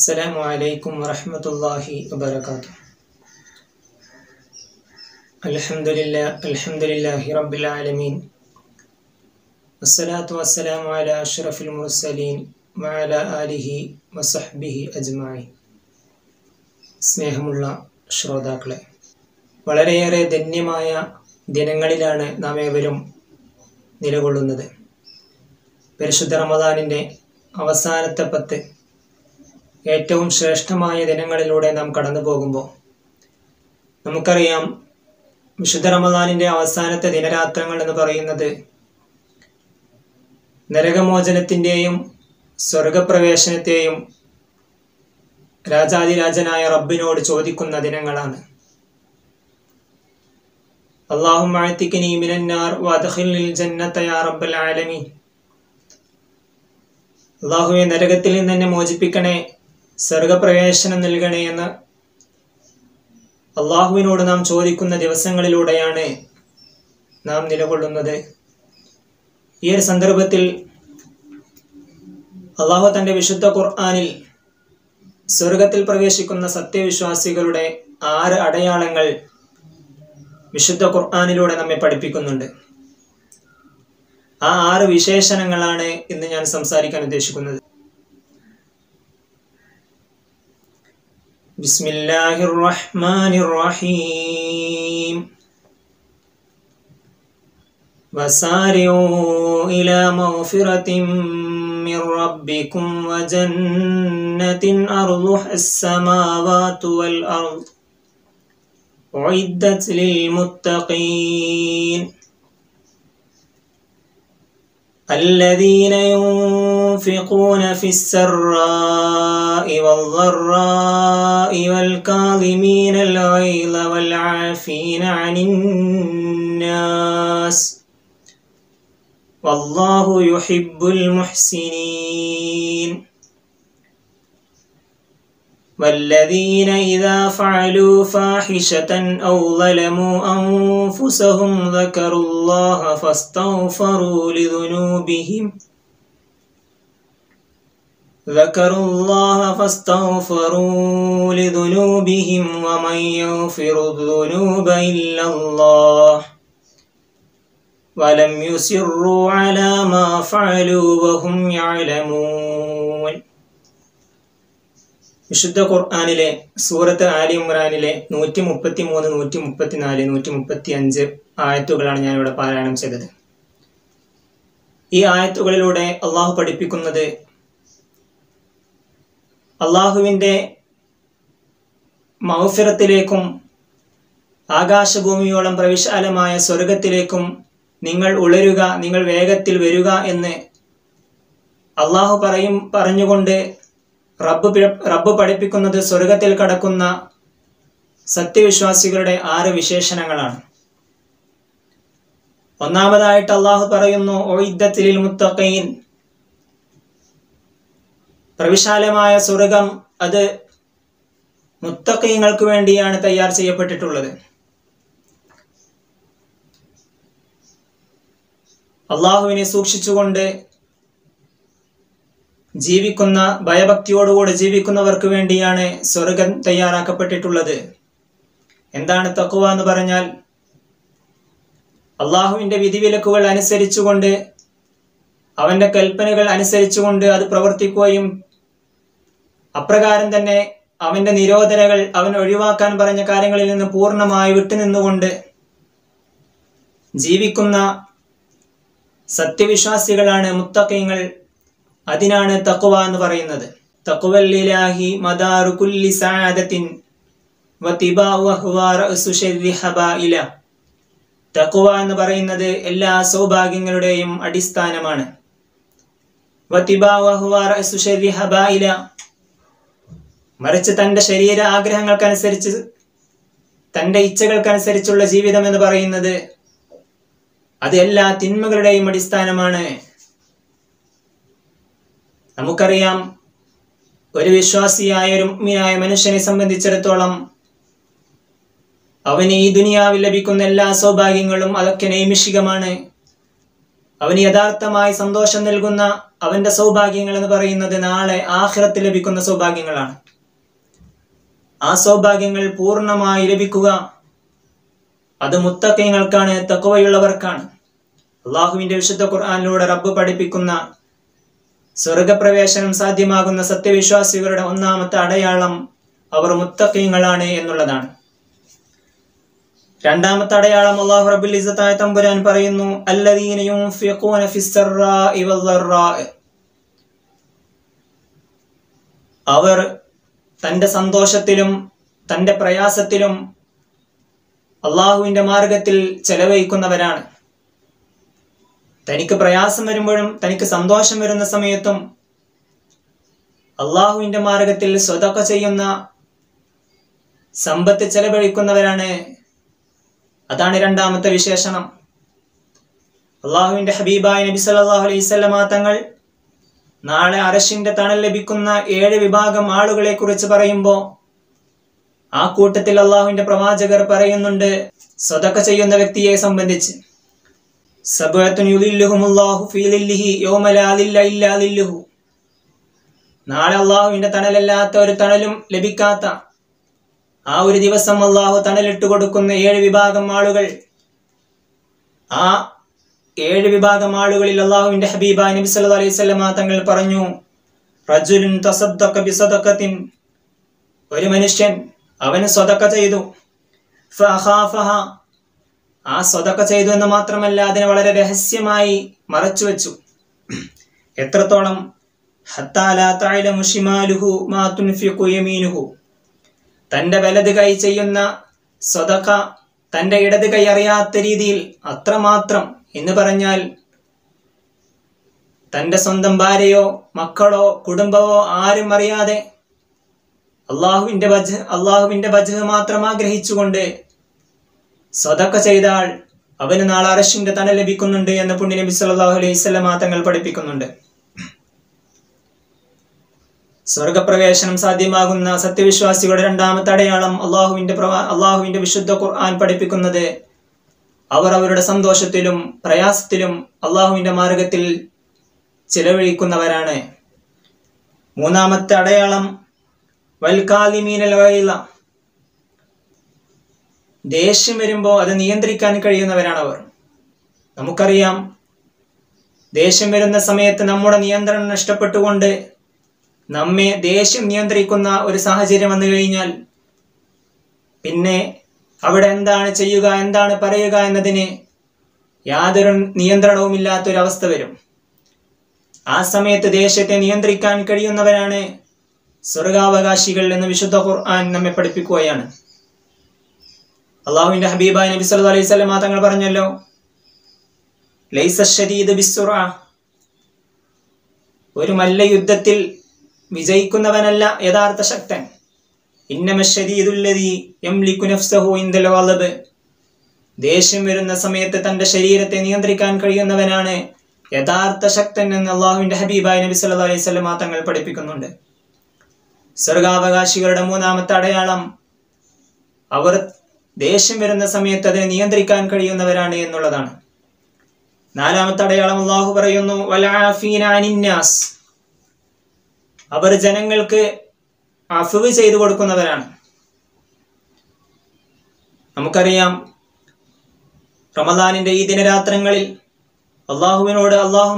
السلام عليكم ورحمة الله وبركاته الحمد لله الحمد لله رب العالمين والصلاة والسلام على أشرف المرسلين وعلى آله وصحبه أجمعين സ്നേഹമുള്ള ശ്രോതാക്കളെ വളരെയേറെ ധന്യമായ ദിനങ്ങളിലാണ് നാം ഏവരും നിലകൊള്ളുന്നത് പരിശുദ്ധ റമദാനിൻ്റെ അവസാനത്തെ പത്ത് ഏറ്റവും ശ്രേഷ്ഠമായ ദിനങ്ങളിലൂടെ നാം കടന്നു പോകുമ്പോൾ നമുക്കറിയാം വിശുദ്ധ റമദാനിൻ്റെ അവസാനത്തെ ദിനരാത്രങ്ങൾ എന്ന് പറയുന്നത് നരകമോചനത്തിൻ്റെയും സ്വർഗപ്രവേശനത്തെയും രാജാതിരാജനായ റബ്ബിനോട് ചോദിക്കുന്ന ദിനങ്ങളാണ് അള്ളാഹു മാഴ്ത്തിക്കിനി മിനന്നാർ വദഖിലിൽ ജന്നത്ത യാ റബ്ബൽ ആലമീൻ അള്ളാഹുവെ നരകത്തിൽ നിന്ന് എന്നെ മോചിപ്പിക്കണേ സ്വർഗപ്രവേശനം നൽകണേ എന്ന് അള്ളാഹുവിനോട് നാം ചോദിക്കുന്ന ദിവസങ്ങളിലൂടെയാണ് നാം നിലകൊള്ളുന്നത് ഈ ഒരു സന്ദർഭത്തിൽ അള്ളാഹു തൻ്റെ വിശുദ്ധ ഖുർആാനിൽ സ്വർഗത്തിൽ പ്രവേശിക്കുന്ന സത്യവിശ്വാസികളുടെ ആറ് അടയാളങ്ങൾ വിശുദ്ധ ഖുർആാനിലൂടെ നമ്മെ പഠിപ്പിക്കുന്നുണ്ട് ആ ആറ് വിശേഷണങ്ങളാണ് ഇന്ന് ഞാൻ സംസാരിക്കാൻ ഉദ്ദേശിക്കുന്നത് ബിസ്മില്ലാഹിർ റഹ്മാനിർ റഹീം وسارعوا إلى مغفرة من ربكم وجنة أرضها السماوات والأرض أعدت للمتقين الذين ينفقون في السراء والضراء والكاظمين الغيظ والعافين عن الناس والله يحب المحسنين والذين إذا فعلوا فاحشة أو ظلموا أنفسهم ذكروا الله فاستغفروا لذنوبهم ذكروا الله فاستغفروا لذنوبهم ومن يغفر الذنوب إلا الله ولم يسروا على ما فعلوا وهم يعلمون വിശുദ്ധ ഖുർആാനിലെ സൂറത്ത് ആലി ഇമ്രാനിലെ നൂറ്റി മുപ്പത്തി മൂന്ന് നൂറ്റി മുപ്പത്തിനാല് നൂറ്റി മുപ്പത്തി അഞ്ച് ആയത്തുകളാണ് ഞാൻ ഇവിടെ പാരായണം ചെയ്തത് ഈ ആയത്തുകളിലൂടെ അള്ളാഹു പഠിപ്പിക്കുന്നത് അള്ളാഹുവിൻ്റെ മൗഫിറത്തിലേക്കും ആകാശഭൂമിയോളം പ്രവിശാലമായ സ്വർഗത്തിലേക്കും നിങ്ങൾ ഉളരുക നിങ്ങൾ വേഗത്തിൽ വരിക എന്ന് അള്ളാഹു പറയും പറഞ്ഞുകൊണ്ട് റബ്ബ് റബ്ബ് പഠിപ്പിക്കുന്നത് സ്വർഗത്തിൽ കടക്കുന്ന സത്യവിശ്വാസികളുടെ ആറ് വിശേഷണങ്ങളാണ് ഒന്നാമതായിട്ട് അള്ളാഹു പറയുന്നു ഒയ്ദത്തിലിൽ മുത്തഖീൻ പ്രവിശാലമായ സ്വർഗം അത് മുത്തഖീങ്ങൾക്ക് വേണ്ടിയാണ് തയ്യാർ ചെയ്യപ്പെട്ടിട്ടുള്ളത് അള്ളാഹുവിനെ സൂക്ഷിച്ചുകൊണ്ട് ജീവിക്കുന്ന ഭയഭക്തിയോടുകൂടി ജീവിക്കുന്നവർക്ക് വേണ്ടിയാണ് സ്വർഗം തയ്യാറാക്കപ്പെട്ടിട്ടുള്ളത് എന്താണ് തക്കുവ എന്ന് പറഞ്ഞാൽ അള്ളാഹുവിൻ്റെ വിധിവിലക്കുകൾ അനുസരിച്ചുകൊണ്ട് അവൻ്റെ കൽപ്പനകൾ അനുസരിച്ചുകൊണ്ട് അത് പ്രവർത്തിക്കുകയും അപ്രകാരം തന്നെ അവൻ്റെ നിരോധനകൾ അവൻ ഒഴിവാക്കാൻ പറഞ്ഞ കാര്യങ്ങളിൽ നിന്ന് പൂർണ്ണമായി വിട്ടുനിന്നുകൊണ്ട് ജീവിക്കുന്ന സത്യവിശ്വാസികളാണ് മുത്തക്കയങ്ങൾ അതിനാണ് തക്കുവ എന്ന് പറയുന്നത് തക്കുവല്ലിലാഹി മദാറു കുല്ലി സാദത്തിൻ തക്കുവ എന്ന് പറയുന്നത് എല്ലാ സൗഭാഗ്യങ്ങളുടെയും അടിസ്ഥാനമാണ് മറിച്ച് തൻ്റെ ശരീര ആഗ്രഹങ്ങൾക്കനുസരിച്ച് തൻ്റെ ഇച്ഛകൾക്കനുസരിച്ചുള്ള ജീവിതം എന്ന് പറയുന്നത് അത് എല്ലാ തിന്മകളുടെയും അടിസ്ഥാനമാണ് നമുക്കറിയാം ഒരു വിശ്വാസിയായ ഒരു മുഗ്മിനായ മനുഷ്യനെ സംബന്ധിച്ചിടത്തോളം അവന് ഈ ദുനിയാവിൽ ലഭിക്കുന്ന എല്ലാ സൗഭാഗ്യങ്ങളും അതൊക്കെ നൈമിഷികമാണ് അവന് യഥാർത്ഥമായി സന്തോഷം നൽകുന്ന അവന്റെ സൗഭാഗ്യങ്ങൾ എന്ന് പറയുന്നത് നാളെ ആഖിറത്തിൽ ലഭിക്കുന്ന സൗഭാഗ്യങ്ങളാണ് ആ സൗഭാഗ്യങ്ങൾ പൂർണ്ണമായി ലഭിക്കുക അത് മുത്തക്കയങ്ങൾക്കാണ് തക്കവയുള്ളവർക്കാണ് അള്ളാഹുവിന്റെ വിശുദ്ധ ഖുർആാനിലൂടെ റബ്ബ് പഠിപ്പിക്കുന്ന സ്വർഗപ്രവേശനം സാധ്യമാകുന്ന സത്യവിശ്വാസികളുടെ ഒന്നാമത്തെ അടയാളം അവർ മുത്തക്കയങ്ങളാണ് എന്നുള്ളതാണ് രണ്ടാമത്തെ അടയാളം അള്ളാഹു റബ്ബുൽ ഇസ്സത്തായ തമ്പുരാൻ പറയുന്നു അല്ലദീന യുൻഫിഖൂന ഫിസ്സറാഇ വദ്ദറാഇ അവർ തന്റെ സന്തോഷത്തിലും തന്റെ പ്രയാസത്തിലും അള്ളാഹുവിന്റെ മാർഗത്തിൽ ചെലവഴിക്കുന്നവരാണ് തനിക്ക് പ്രയാസം വരുമ്പോഴും തനിക്ക് സന്തോഷം വരുന്ന സമയത്തും അള്ളാഹുവിന്റെ മാർഗത്തിൽ സ്വതക്ക ചെയ്യുന്ന സമ്പത്ത് ചെലവഴിക്കുന്നവരാണ് അതാണ് രണ്ടാമത്തെ വിശേഷണം അള്ളാഹുവിന്റെ ഹബീബായ നബി സല്ലല്ലാഹു അലൈഹി വസല്ലമ തങ്ങൾ നാളെ അരശിന്റെ തണൽ ലഭിക്കുന്ന ഏഴ് വിഭാഗം ആളുകളെ കുറിച്ച് പറയുമ്പോൾ ആ കൂട്ടത്തിൽ അള്ളാഹുവിന്റെ പ്രവാചകർ പറയുന്നുണ്ട് സ്വതക്ക ചെയ്യുന്ന വ്യക്തിയെ സംബന്ധിച്ച് സബഅത്തുൻ യുദില്ലുഹുമുല്ലാഹു ഫീ ലില്ലിഹി യൗമ ലാ ലില്ല ഇല്ലാ ലില്ലുഹു നാളെ അള്ളാഹുവിന്റെ തണലല്ലാത്ത ഒരു തണലും ലഭിക്കാത്ത ആ ഒരു ദിവസം അള്ളാഹു തണലിട്ട് കൊടുക്കുന്ന ഏഴ് വിഭാഗം ആളുകൾ ആ ഏഴ് വിഭാഗം ആളുകളിൽ അള്ളാഹുവിന്റെ ഹബീബ നബി സല്ലല്ലാഹു അലൈഹി വസല്ലമ തങ്ങൾ പറഞ്ഞു റജുലുൻ തസദ്ദഖ ബിസദഖത്തിൻ ഒരു മനുഷ്യൻ അവന് സ്വതക്ക ചെയ്തു ഫഅഖാഫഹ ആ സ്വതക്ക ചെയ്തു എന്ന് മാത്രമല്ല അതിനെ വളരെ രഹസ്യമായി മറച്ചു വെച്ചു എത്രത്തോളം ഹത്താ ലാ തഅലമു ഷിമാലുഹു മാ തുൻഫിഖു യമീനുഹു തന്റെ വലത് കൈ ചെയ്യുന്ന സ്വതക്ക തന്റെ ഇടത് കൈ അറിയാത്ത രീതിയിൽ അത്രമാത്രം എന്ന് പറഞ്ഞാൽ തന്റെ സ്വന്തം ഭാര്യയോ മക്കളോ കുടുംബമോ ആരും അറിയാതെ അള്ളാഹുവിന്റെ വജ് അള്ളാഹുവിന്റെ വജ് മാത്രം ആഗ്രഹിച്ചുകൊണ്ട് സ്വതക്ക ചെയ്താൽ അവന് നാളെ അറഷിന്റെ തണ ലഭിക്കുന്നുണ്ട് എന്ന് പുണ്യ നബി സല്ലല്ലാഹു അലൈഹി വസല്ലമ തങ്ങൾ പഠിപ്പിക്കുന്നുണ്ട് സ്വർഗപ്രവേശനം സാധ്യമാകുന്ന സത്യവിശ്വാസികളുടെ രണ്ടാമത്തെ അടയാളം അള്ളാഹുവിന്റെ പ്രവാ അള്ളാഹുവിന്റെ വിശുദ്ധ ഖുർആൻ പഠിപ്പിക്കുന്നത് അവർ അവരുടെ സന്തോഷത്തിലും പ്രയാസത്തിലും അള്ളാഹുവിന്റെ മാർഗത്തിൽ ചിലവഴിക്കുന്നവരാണ് മൂന്നാമത്തെ അടയാളം വൽക്കാലിമീനൽ വൈല ദേഷ്യം വരുമ്പോൾ അത് നിയന്ത്രിക്കാൻ കഴിയുന്നവരാണ് അവർ നമുക്കറിയാം ദേഷ്യം വരുന്ന സമയത്ത് നമ്മുടെ നിയന്ത്രണം നഷ്ടപ്പെട്ടുകൊണ്ട് നമ്മെ ദേഷ്യം നിയന്ത്രിക്കുന്ന ഒരു സാഹചര്യം വന്നു കഴിഞ്ഞാൽ പിന്നെ അവിടെ എന്താണ് ചെയ്യുക എന്താണ് പറയുക എന്നതിന് യാതൊരു നിയന്ത്രണവുമില്ലാത്തൊരവസ്ഥ വരും ആ സമയത്ത് ദേശത്തെ നിയന്ത്രിക്കാൻ കഴിയുന്നവരാണ് സ്വർഗാവകാശികൾ എന്ന് വിശുദ്ധ ഖുർആൻ നമ്മെ പഠിപ്പിക്കുകയാണ് അള്ളാഹുവിന്റെ ഹബീബായ നബി സല്ലല്ലാഹു അലൈഹി വസല്ലം തങ്ങൾ പറഞ്ഞല്ലോ ലൈസ ഷദീദ് ബിസ്സുറ ഒരു മല്ലയുദ്ധത്തിൽ വിജയിക്കുന്നവനല്ല യഥാർത്ഥ ശക്തൻ ഇന്നമശരീതുല്ലതി യംലിക്കു നഫ്സഹു ഇൻദൽ വലബ് ദേഷ്യം വരുന്ന സമയത്ത് തന്റെ ശരീരത്തെ നിയന്ത്രിക്കാൻ കഴിയുന്നവനാണ് യഥാർത്ഥ ശക്തൻ എന്ന് അള്ളാഹുവിന്റെ ഹബീബായ നബി സല്ലല്ലാഹു അലൈഹി വസല്ലം തങ്ങൾ പഠിപ്പിക്കുന്നുണ്ട് സ്വർഗാവകാശികളുടെ മൂന്നാമത്തെ അടയാളം അവർ ദേഷ്യം വരുന്ന സമയത്ത് അതിനെ നിയന്ത്രിക്കാൻ കഴിയുന്നവരാണ് എന്നുള്ളതാണ് നാലാമത്തെ അടയാളം അള്ളാഹു പറയുന്നു വലാഫീന അനിന്നാസ് അവർ ജനങ്ങൾക്ക് അഫുവ് ചെയ്തു കൊടുക്കുന്നവരാണ് നമുക്കറിയാം റമദാനിന്റെ ഈ ദിനരാത്രങ്ങളിൽ അള്ളാഹുവിനോട്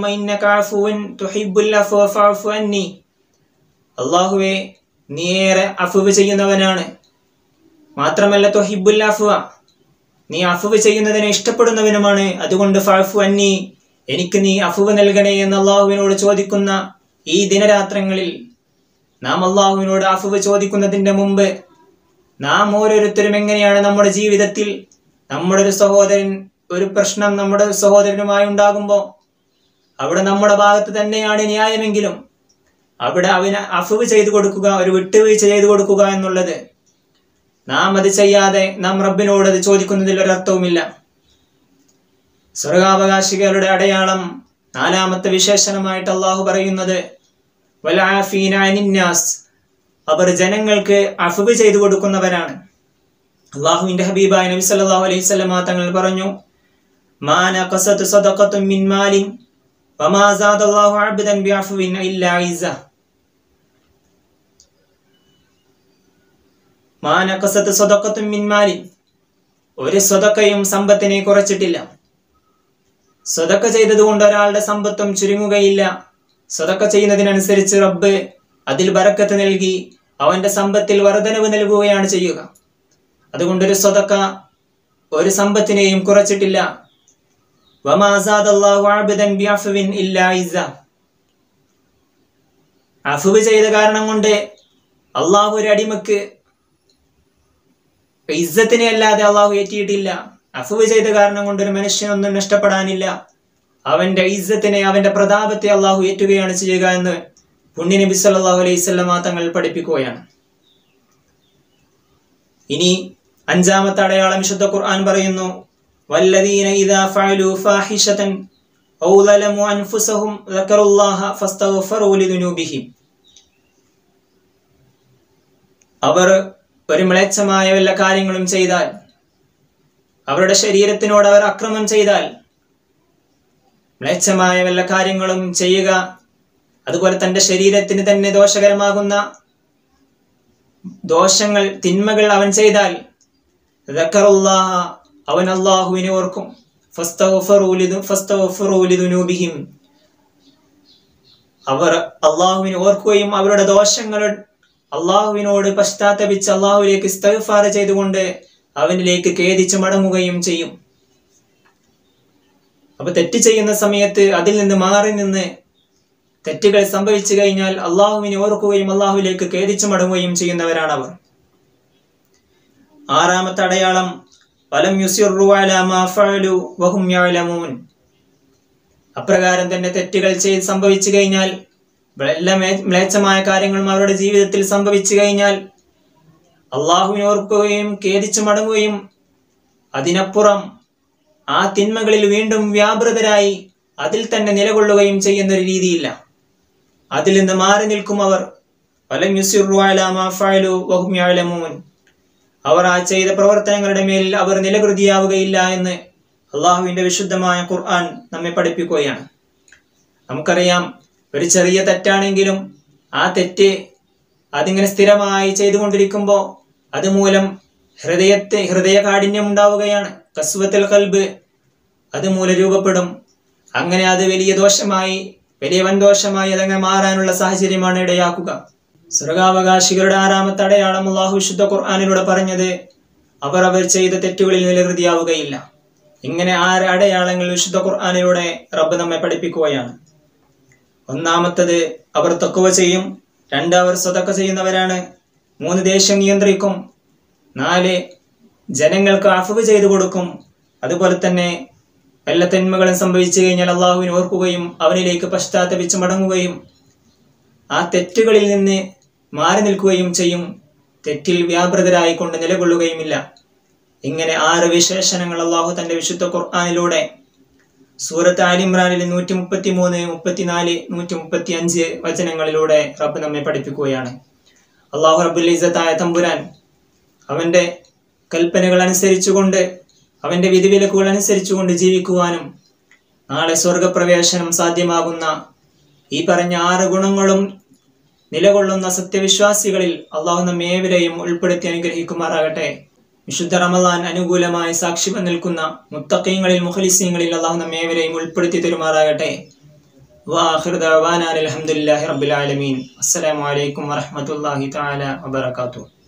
അള്ളാഹുവിൻ അള്ളാഹുവെ നീ ഏറെ അഫുവ് ചെയ്യുന്നവനാണ് മാത്രമല്ല തൊഹിബുൽ അഫുവ നീ അഫുവ് ചെയ്യുന്നതിനെ ഇഷ്ടപ്പെടുന്നവനുമാണ് അതുകൊണ്ട് ഫാഫു അന്നി എനിക്ക് നീ അഫുവ് നൽകണേ എന്ന് അള്ളാഹുവിനോട് ചോദിക്കുന്ന ഈ ദിനരാത്രങ്ങളിൽ നാം അള്ളാഹുവിനോട് അഫുവ് ചോദിക്കുന്നതിന്റെ മുമ്പ് നാം ഓരോരുത്തരും എങ്ങനെയാണ് നമ്മുടെ ജീവിതത്തിൽ നമ്മുടെ ഒരു സഹോദരൻ ഒരു പ്രശ്നം നമ്മുടെ സഹോദരനുമായി ഉണ്ടാകുമ്പോൾ അവിടെ നമ്മുടെ ഭാഗത്ത് തന്നെയാണ് ന്യായമെങ്കിലും അവിടെ അവന് അഫുവ് ചെയ്തു കൊടുക്കുക ഒരു വിട്ടുവീഴ്ച ചെയ്തു കൊടുക്കുക എന്നുള്ളത് നാം അത് ചെയ്യാതെ നാം റബ്ബിനോട് അത് ചോദിക്കുന്നതിൽ ഒരർത്ഥവുമില്ല സ്വർഗാവകാശികളുടെ അടയാളം നാലാമത്തെ വിശേഷണമായിട്ട് അള്ളാഹു പറയുന്നത് വലാഫീന അനിന്നാസ് അവർ ജനങ്ങൾക്ക് അഫുവ് ചെയ്തു കൊടുക്കുന്നവരാണ് അള്ളാഹുവിന്റെ ഹബീബായ നബി സല്ലല്ലാഹു അലൈഹി വസല്ലമ തങ്ങൾ പറഞ്ഞു മാ നഖസത് സദഖത്തുൻ മിൻ മാലിൻ വമാ സാദല്ലാഹു അബ്ദൻ ബിഅഫ്വിൻ ഇല്ലാ ഇസ്സ മാ നഖസത് സദഖത്തുൻ മിൻ മാലിൻ ഒരു സ്വതക്കയും സമ്പത്തിനെ കുറച്ചിട്ടില്ല സ്വതക്ക ചെയ്തതുകൊണ്ട് ഒരാളുടെ സമ്പത്തും ചുരുങ്ങുകയില്ല സ്വതക്ക ചെയ്യുന്നതിനനുസരിച്ച് റബ്ബ് അതിൽ ബറക്കത്ത് നൽകി അവന്റെ സമ്പത്തിൽ വർധനവ് നൽകുകയാണ് ചെയ്യുക അതുകൊണ്ടൊരു സ്വതക്ക ഒരു സമ്പത്തിനെയും കുറച്ചിട്ടില്ല വമാസാദല്ലാഹു അബ്ദൻ ബിഅഫ്വിൻ ഇല്ലാ ഇസ്സ അഫുവ് ചെയ്ത കാരണം കൊണ്ട് അള്ളാഹു ഒരു അടിമക്ക് ഇസ്സത്തിനെ അല്ലാതെ അള്ളാഹു ഏറ്റിയിട്ടില്ല അഫുവ് ചെയ്ത കാരണം കൊണ്ട് ഒരു മനുഷ്യനൊന്നും നഷ്ടപ്പെടാനില്ല അവന്റെ ഇസ്സത്തിനെ അവന്റെ പ്രതാപത്തെ അള്ളാഹു ഏറ്റുകയാണ് ചെയ്യുക എന്ന് പുണ്യ നബി സല്ലല്ലാഹു അലൈഹി വസല്ലമ തങ്ങൾ പഠിപ്പിക്കുകയാണ് ഇനി അഞ്ചാമത്തെ അടയാളം വിശുദ്ധ ഖുർആൻ പറയുന്നു വല്ലദീന ഇദാ ഫഅലു ഫാഹിഷതൻ ഔ ളലമു അൻഫുസഹും ദക്കറുല്ലാഹ ഫസ്തഗ്ഫറു ലിദുനൂബിഹിം അവർ ഒരു മ്ലേച്ഛമായ വല്ല കാര്യങ്ങളും ചെയ്താൽ അവരുടെ ശരീരത്തിനോട് അവർ അക്രമം ചെയ്താൽ മ്ലേച്ഛമായ വല്ല കാര്യങ്ങളും ചെയ്യുക അതുപോലെ തന്റെ ശരീരത്തിന് തന്നെ ദോഷകരമാകുന്ന ദോഷങ്ങൾ തിന്മകൾ അവൻ ചെയ്താൽ ദക്കറുല്ലാഹ അവൻ അള്ളാഹുവിനെ ഓർക്കും ഫസ്തഗ്ഫറു ലിദു- ഫസ്തഗ്ഫറു ലിദുനൂബിഹിം. അവർ അള്ളാഹുവിനെ ഓർക്കുകയും അവരുടെ ദോഷങ്ങൾ അള്ളാഹുവിനോട് പശ്ചാത്തപിച്ച് അള്ളാഹുവിലേക്ക് ഇസ്തഗ്ഫാർ ചെയ്തുകൊണ്ട് അവനിലേക്ക് ഖേദിച്ച് മടങ്ങുകയും ചെയ്യും അപ്പൊ തെറ്റ് ചെയ്യുന്ന സമയത്ത് അതിൽ നിന്ന് മാറി നിന്ന് തെറ്റുകൾ സംഭവിച്ചു കഴിഞ്ഞാൽ അള്ളാഹുവിനെ ഓർക്കുകയും അള്ളാഹുവിലേക്ക് ഖേദിച്ചു മടങ്ങുകയും ചെയ്യുന്നവരാണ് അവർ ആറാമത്തെ അടയാളം വലം യുസിറു അലാ മാ ഫഅലു വഹും യഅലമൂൻ അപ്രകാരം തന്നെ തെറ്റുകൾ ചെയ്ത് സംഭവിച്ചു കഴിഞ്ഞാൽ വല്ല മേ- മ്ലേച്ഛമായ കാര്യങ്ങളും അവരുടെ ജീവിതത്തിൽ സംഭവിച്ചു കഴിഞ്ഞാൽ അള്ളാഹുവിനെ ഓർക്കുകയും ഖേദിച്ചു മടങ്ങുകയും അതിനപ്പുറം ആ തിന്മകളിൽ വീണ്ടും വ്യാപൃതരായി അതിൽ തന്നെ നിലകൊള്ളുകയും ചെയ്യുന്ന ഒരു രീതിയില്ല അതിൽ നിന്ന് മാറി നിൽക്കും അവർ വലം യുസിറു അലാ മാ ഫഅലു വഹും യഅലമൂൻ അവർ ആ ചെയ്ത പ്രവർത്തനങ്ങളുടെ മേൽ അവർ നിലകൃതിയാവുകയില്ല എന്ന് അള്ളാഹുവിന്റെ വിശുദ്ധമായ ഖുർആൻ നമ്മെ പഠിപ്പിക്കുകയാണ് നമുക്കറിയാം ഒരു ചെറിയ തെറ്റാണെങ്കിലും ആ തെറ്റ് അതിങ്ങനെ സ്ഥിരമായി ചെയ്തുകൊണ്ടിരിക്കുമ്പോൾ അതുമൂലം ഹൃദയത്തെ ഹൃദയ കാഠിന്യം ഉണ്ടാവുകയാണ് കസ്വത്തൽ കൽബ് അതുമൂലം രൂപപ്പെടും അങ്ങനെ അത് വലിയ ദോഷമായി വലിയ വൻദോഷമായി അതങ്ങനെ മാറാനുള്ള സാഹചര്യമാണ് ഇടയാക്കുക സ്വർഗാവകാശികളുടെ ആറാമത്തെ അടയാളം അള്ളാഹു വിശുദ്ധ ഖുർആാനിലൂടെ പറഞ്ഞത് അവർ അവർ ചെയ്ത തെറ്റുകളിൽ നിലകൃതിയാവുകയില്ല ഇങ്ങനെ ആറ് അടയാളങ്ങൾ വിശുദ്ധ ഖുർആാനിലൂടെ റബ്ബ് നമ്മെ പഠിപ്പിക്കുകയാണ് ഒന്നാമത്തത് അവർ തക്കുവ ചെയ്യും രണ്ട് അവർ സ്വതക്ക ചെയ്യുന്നവരാണ് മൂന്ന് ദേഷ്യം നിയന്ത്രിക്കും നാല് ജനങ്ങൾക്ക് അഫവ് ചെയ്തു കൊടുക്കും അതുപോലെ തന്നെ എല്ലാ തിന്മകളും സംഭവിച്ചു കഴിഞ്ഞാൽ അള്ളാഹുവിനെ ഓർക്കുകയും അവനിലേക്ക് പശ്ചാത്തപിച്ച് മടങ്ങുകയും ആ തെറ്റുകളിൽ നിന്ന് മാറി നിൽക്കുകയും ചെയ്യും തെറ്റിൽ വ്യാപൃതരായിക്കൊണ്ട് നിലകൊള്ളുകയുമില്ല ഇങ്ങനെ ആറ് വിശേഷണങ്ങൾ അള്ളാഹു തന്റെ വിശുദ്ധ ഖുർആാനിലൂടെ സൂറത്ത് ആലിമ്രാനിലെ നൂറ്റി മുപ്പത്തി മൂന്ന് മുപ്പത്തിനാല് നൂറ്റി മുപ്പത്തി അഞ്ച് വചനങ്ങളിലൂടെ റബ്ബ് നമ്മെ പഠിപ്പിക്കുകയാണ് അള്ളാഹു റബ്ബുൽ ഇസത്തായ തമ്പുരാൻ അവന്റെ കൽപ്പനകൾ അനുസരിച്ചുകൊണ്ട് അവന്റെ വിധിവിലക്കുകൾ അനുസരിച്ചുകൊണ്ട് ജീവിക്കുവാനും നാളെ സ്വർഗപ്രവേശനം സാധ്യമാകുന്ന ഈ പറഞ്ഞ ആറ് ഗുണങ്ങളും നിലകൊള്ളുന്ന സത്യവിശ്വാസികളിൽ അള്ളാഹു നമ്മെ ഏവരെയും ഉൾപ്പെടുത്തി അനുഗ്രഹിക്കുമാറാകട്ടെ വിശുദ്ധ റമദാൻ അനുകൂലമായി സാക്ഷ്യം നിൽക്കുന്ന മുത്തക്കീങ്ങളിൽ മുഖലിസീങ്ങളിൽ അള്ളാഹു നമ്മെ ഏവരെയും ഉൾപ്പെടുത്തി തരുമാറാകട്ടെ വാഹിർ ദഅവാനാ അൽഹംദുലില്ലാഹി റബ്ബിൽ ആലമീൻ അസ്സലാമു അലൈക്കും വറഹ്മത്തുള്ളാഹി തആല വബറകാതുഹു